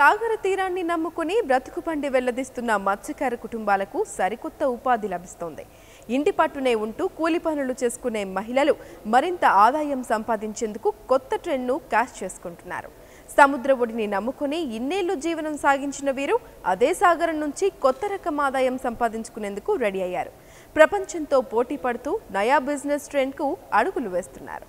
సాగర తీరాన్ని నమ్ముకుని బ్రతుకు పండి వెల్లదిస్తున్న మత్స్యకార కుటుంబాలకు సరికొత్త ఉపాధి లభిస్తోంది ఇంటి పట్టునే ఉంటూ కూలి పనులు చేసుకునే మహిళలు మరింత ఆదాయం సంపాదించేందుకు కొత్త ట్రెండ్ను క్యాష్ చేసుకుంటున్నారు సముద్ర ఒడిని నమ్ముకుని ఇన్నేళ్లు జీవనం సాగించిన వీరు అదే సాగరం నుంచి కొత్త రకం ఆదాయం సంపాదించుకునేందుకు రెడీ అయ్యారు ప్రపంచంతో పోటీ పడుతూ నయా బిజినెస్ ట్రెండ్కు అడుగులు వేస్తున్నారు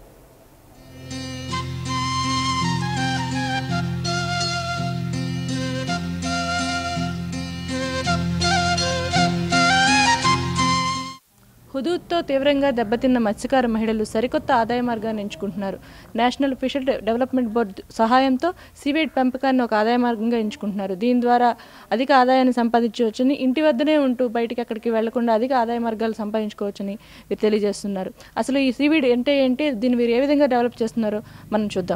హుదూద్తో తీవ్రంగా దెబ్బతిన్న మత్స్యకార మహిళలు సరికొత్త ఆదాయ మార్గాన్ని ఎంచుకుంటున్నారు నేషనల్ ఫిషర్ డెవలప్మెంట్ బోర్డు సహాయంతో సీవీడ్ పెంపకాన్ని ఒక ఆదాయ మార్గంగా ఎంచుకుంటున్నారు దీని ద్వారా అధిక ఆదాయాన్ని సంపాదించవచ్చని ఇంటి వద్దనే ఉంటూ బయటికి అక్కడికి వెళ్లకుండా అధిక ఆదాయ మార్గాలు సంపాదించుకోవచ్చని వీరు తెలియజేస్తున్నారు అసలు ఈ సీవీడ్ అంటే ఏంటి దీన్ని వీరు ఏ విధంగా డెవలప్ చేస్తున్నారో మనం చూద్దాం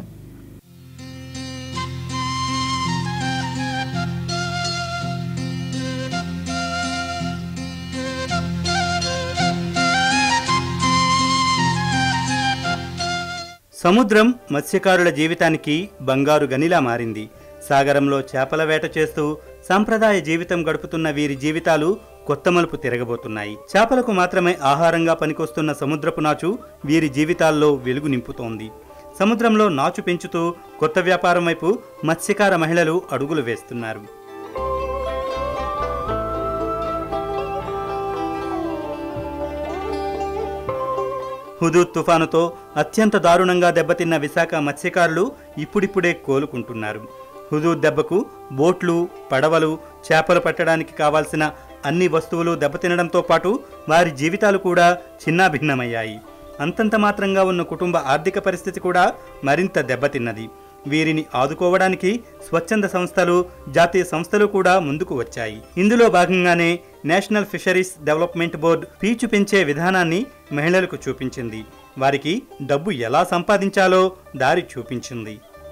సముద్రం మత్స్యకారుల జీవితానికి బంగారు గనిలా మారింది సాగరంలో చేపల వేట చేస్తూ సాంప్రదాయ జీవితం గడుపుతున్న వీరి జీవితాలు కొత్త మలుపు తిరగబోతున్నాయి చేపలకు మాత్రమే ఆహారంగా పనికొస్తున్న సముద్రపు నాచు వీరి జీవితాల్లో వెలుగు నింపుతోంది సముద్రంలో నాచు పెంచుతూ కొత్త వ్యాపారం వైపు మత్స్యకార మహిళలు అడుగులు వేస్తున్నారు హుదూద్ తుఫానుతో అత్యంత దారుణంగా దెబ్బతిన్న విశాఖ మత్స్యకారులు ఇప్పుడిప్పుడే కోలుకుంటున్నారు హుదూద్ దెబ్బకు బోట్లు పడవలు చేపలు పట్టడానికి కావాల్సిన అన్ని వస్తువులు దెబ్బతినడంతో పాటు వారి జీవితాలు కూడా చిన్నాభిన్నమయ్యాయి అంతంత మాత్రంగా ఉన్న కుటుంబ ఆర్థిక పరిస్థితి కూడా మరింత దెబ్బతిన్నది వీరిని ఆదుకోవడానికి స్వచ్ఛంద సంస్థలు జాతీయ సంస్థలు కూడా ముందుకు వచ్చాయి ఇందులో భాగంగానే నేషనల్ ఫిషరీస్ డెవలప్మెంట్ బోర్డు పీచు పెంచే విధానాన్ని మహిళలకు చూపించింది వారికి డబ్బు ఎలా సంపాదించాలో దారి చూపించింది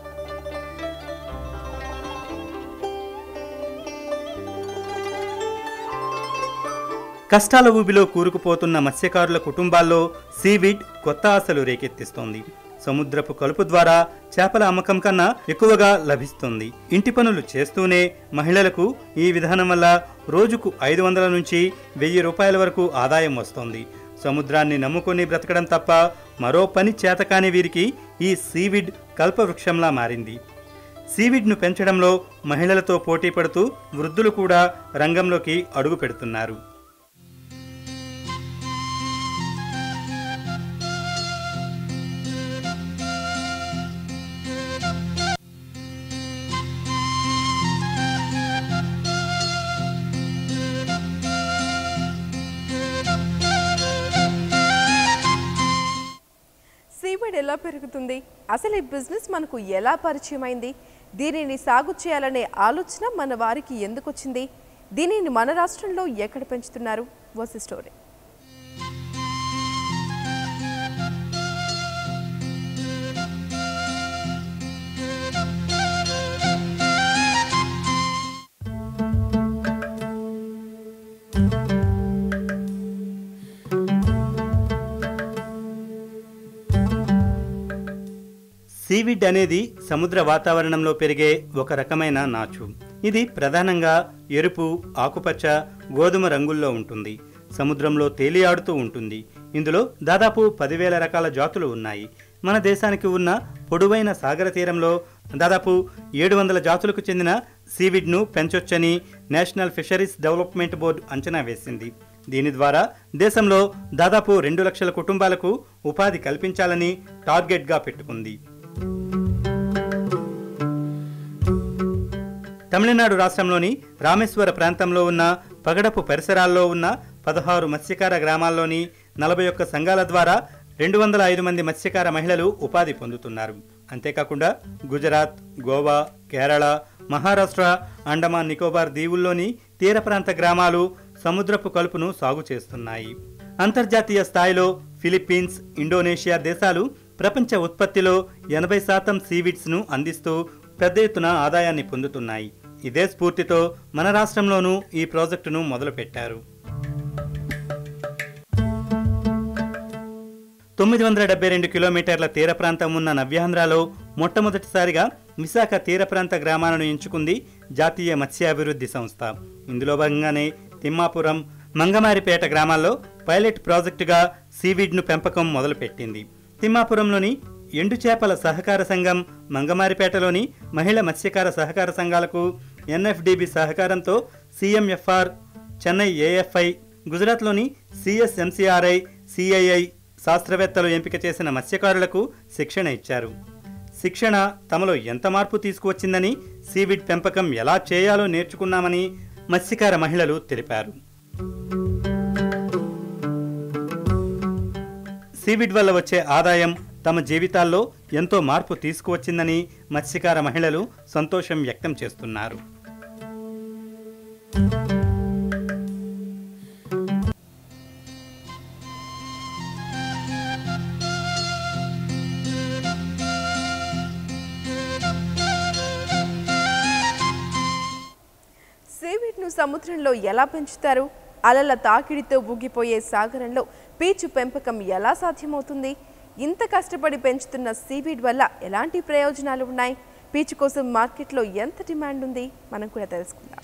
కష్టాల ఊబిలో కూరుకుపోతున్న మత్స్యకారుల కుటుంబాల్లో సీవీడ్ కొత్త ఆశలు రేకెత్తిస్తోంది సముద్రపు కలుపు ద్వారా చేపల అమ్మకం కన్నా ఎక్కువగా లభిస్తుంది ఇంటి పనులు చేస్తూనే మహిళలకు ఈ విధానం వల్ల రోజుకు ఐదు వందల నుంచి వెయ్యి రూపాయల వరకు ఆదాయం వస్తోంది సముద్రాన్ని నమ్ముకొని బ్రతకడం తప్ప మరో పని చేతకాని వీరికి ఈ సీవిడ్ కల్పవృక్షంలా మారింది సీవిడ్ను పెంచడంలో మహిళలతో పోటీ పడుతూ వృద్ధులు కూడా రంగంలోకి అడుగు పెడుతున్నారు సీవీడ్ ఎలా పెరుగుతుంది అసలు ఈ బిజినెస్ మనకు ఎలా పరిచయం అయింది దీనిని సాగు చేయాలనే ఆలోచన మన వారికి ఎందుకు వచ్చింది దీనిని మన రాష్ట్రంలో ఎక్కడ పెంచుతున్నారు వాస్ స్టోరీ సీవిడ్ అనేది సముద్ర వాతావరణంలో పెరిగే ఒక రకమైన నాచు ఇది ప్రధానంగా ఎరుపు ఆకుపచ్చ గోధుమ రంగుల్లో ఉంటుంది సముద్రంలో తేలియాడుతూ ఉంటుంది ఇందులో దాదాపు పదివేల రకాల జాతులు ఉన్నాయి మన దేశానికి ఉన్న పొడవైన సాగర తీరంలో దాదాపు ఏడు వందల జాతులకు చెందిన సీవిడ్ను పెంచొచ్చని నేషనల్ ఫిషరీస్ డెవలప్మెంట్ బోర్డు అంచనా వేసింది దీని ద్వారా దేశంలో దాదాపు రెండు లక్షల కుటుంబాలకు ఉపాధి కల్పించాలని టార్గెట్గా పెట్టుకుంది తమిళనాడు రాష్ట్రంలోని రామేశ్వర ప్రాంతంలో ఉన్న పగడపు పరిసరాల్లో ఉన్న పదహారు మత్స్యకార గ్రామాల్లోని నలభై ఒక్క సంఘాల ద్వారా రెండు వందల ఐదు మంది మత్స్యకార మహిళలు ఉపాధి పొందుతున్నారు అంతేకాకుండా గుజరాత్ గోవా కేరళ మహారాష్ట్ర అండమాన్ నికోబార్ దీవుల్లోని తీర ప్రాంత గ్రామాలు సముద్రపు కలుపును సాగు చేస్తున్నాయి అంతర్జాతీయ స్థాయిలో ఫిలిప్పీన్స్ ఇండోనేషియా దేశాలు ప్రపంచ ఉత్పత్తిలో ఎనభై శాతం సీవిడ్స్ను అందిస్తూ పెద్ద ఎత్తున ఆదాయాన్ని పొందుతున్నాయి ఇదే స్ఫూర్తితో మన రాష్ట్రంలోనూ ఈ ప్రాజెక్టును మొదలుపెట్టారు తొమ్మిది వందల డెబ్బై రెండు కిలోమీటర్ల తీర ప్రాంతం ఉన్న నవ్యాంధ్రలో మొట్టమొదటిసారిగా విశాఖ తీర ప్రాంత గ్రామాలను ఎంచుకుంది జాతీయ మత్స్యాభివృద్ధి సంస్థ ఇందులో భాగంగానే తిమ్మాపురం మంగమారిపేట గ్రామాల్లో పైలట్ ప్రాజెక్టుగా సీవీడ్ను పెంపకం మొదలుపెట్టింది తిమ్మాపురంలోని ఎండు చేపల సహకార సంఘం మంగమారిపేటలోని మహిళా మత్స్యకార సహకార సంఘాలకు ఎన్ఎఫ్డిబి సహకారంతో సిఎంఎఫ్ఆర్ చెన్నై ఏఎఫ్ఐ గుజరాత్లోని సిఎస్ఎంసిఆర్ఐ సిఐఐ శాస్త్రవేత్తలు ఎంపిక చేసిన మత్స్యకారులకు శిక్షణ ఇచ్చారు శిక్షణ తమలో ఎంత మార్పు తీసుకువచ్చిందని సీవిడ్ పెంపకం ఎలా చేయాలో నేర్చుకున్నామని మత్స్యకార మహిళలు తెలిపారు సీవిడ్ వల్ల వచ్చే ఆదాయం తమ జీవితాల్లో ఎంతో మార్పు తీసుకువచ్చిందని మత్స్యకార మహిళలు సంతోషం వ్యక్తం చేస్తున్నారు సీవీడ్ను సముద్రంలో ఎలా పెంచుతారు అలల తాకిడితో ఊగిపోయే సాగరంలో పీచు పెంపకం ఎలా సాధ్యమవుతుంది ఇంత కష్టపడి పెంచుతున్న సీవీడ్ వల్ల ఎలాంటి ప్రయోజనాలు ఉన్నాయి పీచు కోసం మార్కెట్లో ఎంత డిమాండ్ ఉంది మనం కూడా తెలుసుకుందాం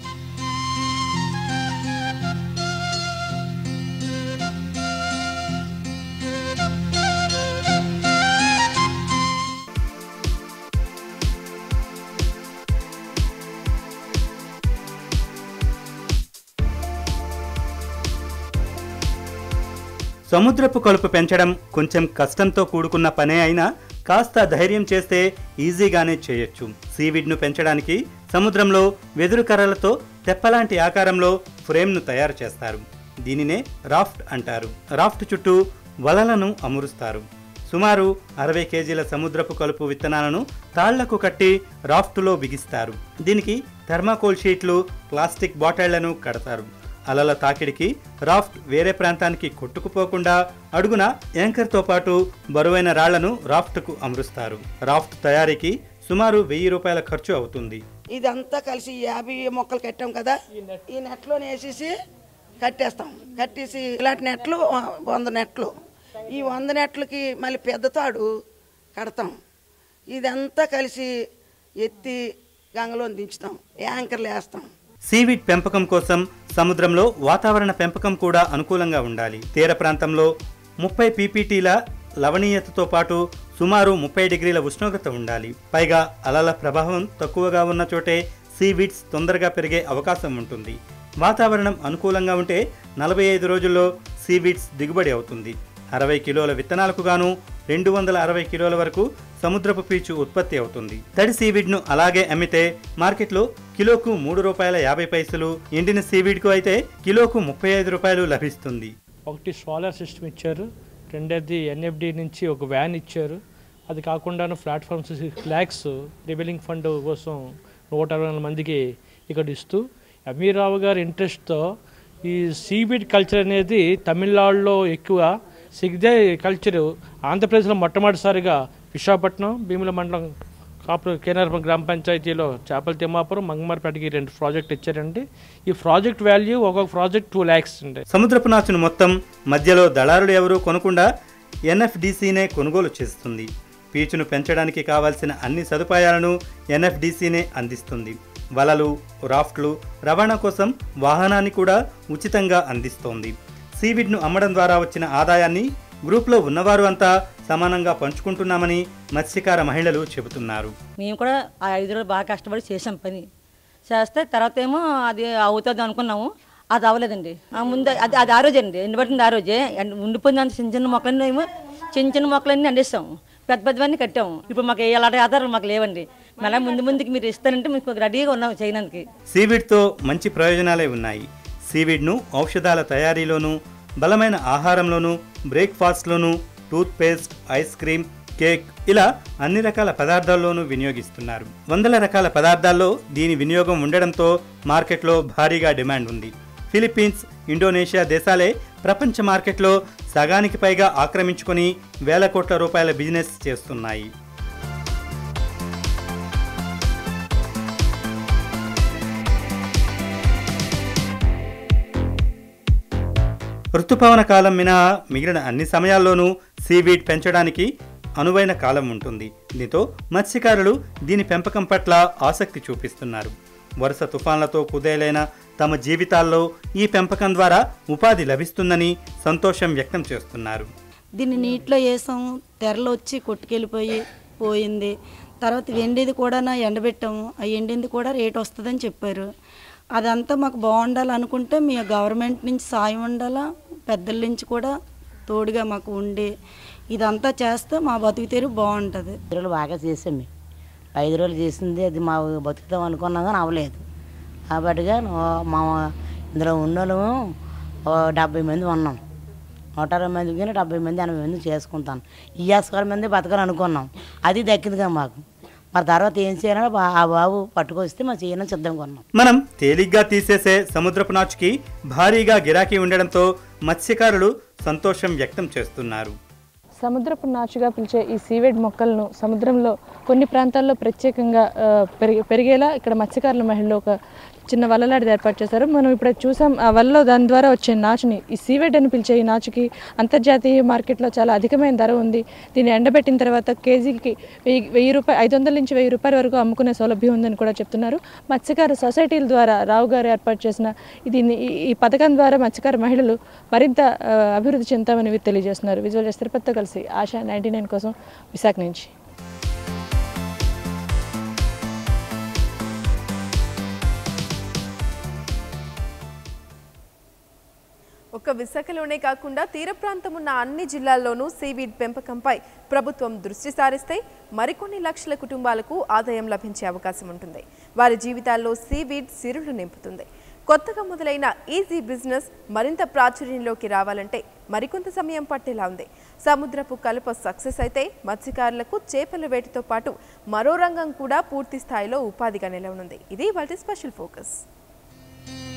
సముద్రపు కలుపు పెంచడం కొంచెం కష్టంతో కూడుకున్న పనే అయినా కాస్త ధైర్యం చేస్తే ఈజీగానే చేయొచ్చు సీవిడ్ను పెంచడానికి సముద్రంలో వెదురు కర్రలతో తెప్పలాంటి ఆకారంలో ఫ్రేమ్ను తయారు చేస్తారు దీనినే రాఫ్ట్ అంటారు రాఫ్ట్ చుట్టూ వలలను అమురుస్తారు సుమారు అరవై కేజీల సముద్రపు కలుపు విత్తనాలను తాళ్లకు కట్టి రాఫ్టులో బిగిస్తారు దీనికి థర్మాకోల్ షీట్లు ప్లాస్టిక్ బాటిళ్లను కడతారు అలల తాకిడికి రాఫ్ట్ వేరే ప్రాంతానికి కొట్టుకుపోకుండా అడుగున యాంకర్తో పాటు బరువైన రాళ్లను రాఫ్ట్కు అమరుస్తారు రాఫ్ట్ తయారీకి సుమారు వెయ్యి రూపాయల ఖర్చు అవుతుంది ఇదంతా కలిసి యాభై మొక్కలు కట్టాం కదా ఈ నెట్లో వేసేసి కట్టేస్తాం కట్టేసి ఇలాంటి నెట్లు వంద నెట్లు ఈ వంద నెట్లకి మళ్ళీ పెద్ద తాడు కడతాం ఇదంతా కలిసి ఎత్తి గంగలో దించుతాం యాంకర్లు వేస్తాం సీవీడ్ పెంపకం కోసం సముద్రంలో వాతావరణ పెంపకం కూడా అనుకూలంగా ఉండాలి తీర ప్రాంతంలో ముప్పై పీపీటీల లవణీయతతో పాటు సుమారు ముప్పై డిగ్రీల ఉష్ణోగ్రత ఉండాలి పైగా అలల ప్రభావం తక్కువగా ఉన్న చోటే సీవీడ్స్ తొందరగా పెరిగే అవకాశం ఉంటుంది వాతావరణం అనుకూలంగా ఉంటే నలభై ఐదు రోజుల్లో సీవీడ్స్ దిగుబడి అవుతుంది అరవై కిలోల విత్తనాలకు గాను రెండు వందల అరవై కిలోల వరకు సముద్రపు పీచు ఉత్పత్తి అవుతుంది తడి సీవీడ్ను అలాగే అమ్మితే మార్కెట్లో కిలోకు మూడు రూపాయల యాభై పైసలు ఎండిన సీవీడ్కు అయితే కిలోకు ముప్పై ఐదు రూపాయలు లభిస్తుంది ఒకటి సోలార్ సిస్టమ్ ఇచ్చారు రెండోది ఎన్ఎఫ్డి నుంచి ఒక వ్యాన్ ఇచ్చారు అది కాకుండా platforms six lakhs revolving fund కోసం నూట అరవై నాలుగు మందికి ఇక్కడ ఇస్తూ అమీరావు గారి ఇంట్రెస్ట్తో ఈ సీబీడ్ కల్చర్ అనేది తమిళనాడులో ఎక్కువ సిగ్దే కల్చర్ ఆంధ్రప్రదేశ్లో మొట్టమొదటిసారిగా విశాఖపట్నం భీముల మండలం కాపు కేనారపురం గ్రామ పంచాయతీలో చేపల తిమ్మాపురం మంగమారిపేటకి రెండు ప్రాజెక్ట్ ఇచ్చారండి ఈ ప్రాజెక్ట్ వాల్యూ ఒక్కొక్క ప్రాజెక్ట్ టూ ల్యాక్స్ అండి సముద్రపు నాచును మొత్తం మధ్యలో దళారులు ఎవరూ కొనకుండా ఎన్ఎఫ్డిసినే కొనుగోలు చేస్తుంది పీచును పెంచడానికి కావాల్సిన అన్ని సదుపాయాలను ఎన్ఎఫ్డిసినే అందిస్తుంది వలలు రాఫ్ట్లు రవాణా కోసం వాహనాన్ని కూడా ఉచితంగా అందిస్తోంది సీవిడ్ను అమ్మడం ద్వారా వచ్చిన ఆదాయాన్ని గ్రూప్లో ఉన్నవారు అంతా సమానంగా పంచుకుంటున్నామని మత్స్యకార మహిళలు చెబుతున్నారు మేము కూడా ఆ ఐదు రోజులు బాగా కష్టపడి చేసాం పని చేస్తే తర్వాత ఏమో అది అవుతుంది అనుకున్నాము అది అవ్వలేదండి ఆ ముందు అది అది ఆ రోజే అండి ఎండబట్టింది ఆ రోజే ఎండ- ఉండిపోయింది అంత చిన్న చిన్న మొక్కలన్నీ ఏమో చిన్న చిన్న మొక్కలన్నీ అండిస్తాము పెద్ద పెద్దవన్నీ కట్టాము ఇప్పుడు మాకు ఎలాంటి ఆధారాలు మాకు లేవండి మళ్ళీ ముందు ముందుకి మీరు ఇస్తారంటే మీకు రెడీగా ఉన్నాం చేయడానికి సీవిడ్తో మంచి ప్రయోజనాలే ఉన్నాయి సీవిడ్ను ఔషధాల తయారీలోనూ బలమైన ఆహారంలోనూ బ్రేక్ఫాస్ట్లోనూ టూత్పేస్ట్ ఐస్ క్రీమ్ కేక్ ఇలా అన్ని రకాల పదార్థాల్లోనూ వినియోగిస్తున్నారు వందల రకాల పదార్థాల్లో దీని వినియోగం ఉండడంతో మార్కెట్లో భారీగా డిమాండ్ ఉంది ఫిలిప్పీన్స్ ఇండోనేషియా దేశాలే ప్రపంచ మార్కెట్లో సగానికి పైగా ఆక్రమించుకొని వేల కోట్ల రూపాయల బిజినెస్ చేస్తున్నాయి ఋతుపవన కాలం మినహా మిగిలిన అన్ని సమయాల్లోనూ సీవీడ్ పెంచడానికి అనువైన కాలం ఉంటుంది దీంతో మత్స్యకారులు దీని పెంపకం పట్ల ఆసక్తి చూపిస్తున్నారు వరుస తుఫాన్లతో కుదేలైన తమ జీవితాల్లో ఈ పెంపకం ద్వారా ఉపాధి లభిస్తుందని సంతోషం వ్యక్తం చేస్తున్నారు దీన్ని నీటిలో వేసాము తెరలు వచ్చి కొట్టుకెళ్ళిపోయి పోయింది తర్వాత వెండిది కూడా నా ఎండబెట్టాము ఆ ఎండింది కూడా రేట్ వస్తుందని చెప్పారు అదంతా మాకు బాగుండాలి అనుకుంటే మీ గవర్నమెంట్ నుంచి సాయం ఉండాలా పెద్దల నుంచి కూడా తోడుగా మాకు ఉండి ఇదంతా చేస్తే మా బతుకు తెరు బాగుంటుంది ఐదు రోజులు బాగా చేసాం మేము ఐదు రోజులు చేసింది అది మా బతుకుతాం అనుకున్నాం కానీ అవ్వలేదు కాబట్టిగా నూ- మా ఇందులో ఉన్నోళ్ళము ఓ డెబ్బై మంది ఉన్నాం నూట అరవై మంది కానీ డెబ్బై మంది ఎనభై మంది చేసుకుంటాను ఈ ఆస్కారం మంది బతకాలి అనుకున్నాం అది దక్కిందిగా మాకు మరి తర్వాత ఏం చేయాలని బా- ఆ బాబు పట్టుకొస్తే మా చేయడం సిద్ధంగా ఉన్నాం మనం తేలిగ్గా తీసేసే సముద్రపు నాచుకి భారీగా గిరాకీ ఉండడంతో మత్స్యకారులు సంతోషం వ్యక్తం చేస్తున్నారు సముద్రపు నాచుగా పిలిచే ఈ సీవేడ్ మొక్కలను సముద్రంలో కొన్ని ప్రాంతాల్లో ప్రత్యేకంగా ఆ, పెరిగే పెరిగేలా ఇక్కడ మత్స్యకారుల మహిళలు ఒక చిన్న వలలాడిది ఏర్పాటు చేశారు మనం ఇప్పుడు చూసాం ఆ వలలో దాని ద్వారా వచ్చే నాచుని ఈ సీవేడ్ అని పిలిచే ఈ నాచుకి అంతర్జాతీయ మార్కెట్లో చాలా అధికమైన ధర ఉంది దీన్ని ఎండబెట్టిన తర్వాత కేజీకి వెయ్యి వెయ్యి రూపాయలు ఐదు వందల నుంచి వెయ్యి రూపాయల వరకు అమ్ముకునే సౌలభ్యం ఉందని కూడా చెప్తున్నారు మత్స్యకార సొసైటీల ద్వారా రావు గారు ఏర్పాటు చేసిన ఇది ఈ- ఈ పథకం ద్వారా మత్స్యకార మహిళలు మరింత ఆ, అభివృద్ధి చెందుతామని వీరు తెలియజేస్తున్నారు విజువల్ తిరుపతితో కలిసి ఆశా నైంటీ నైన్ కోసం విశాఖ నుంచి ఒక్క విశాఖలోనే కాకుండా తీర ప్రాంతం ఉన్న అన్ని జిల్లాల్లోనూ సీవీడ్ పెంపకంపై ప్రభుత్వం దృష్టి సారిస్తే మరికొన్ని లక్షల కుటుంబాలకు ఆదాయం లభించే అవకాశం ఉంటుంది వారి జీవితాల్లో సీవీడ్ సిరులు నింపుతుంది కొత్తగా మొదలైన ఈజీ బిజినెస్ మరింత ప్రాచుర్యంలోకి రావాలంటే మరికొంత సమయం పట్టేలా ఉంది సముద్రపు కలుప సక్సెస్ అయితే మత్స్యకారులకు చేపల వేటతో పాటు మరో రంగం కూడా పూర్తి స్థాయిలో ఉపాధిగా నిలవనుంది ఇది వాటి స్పెషల్ ఫోకస్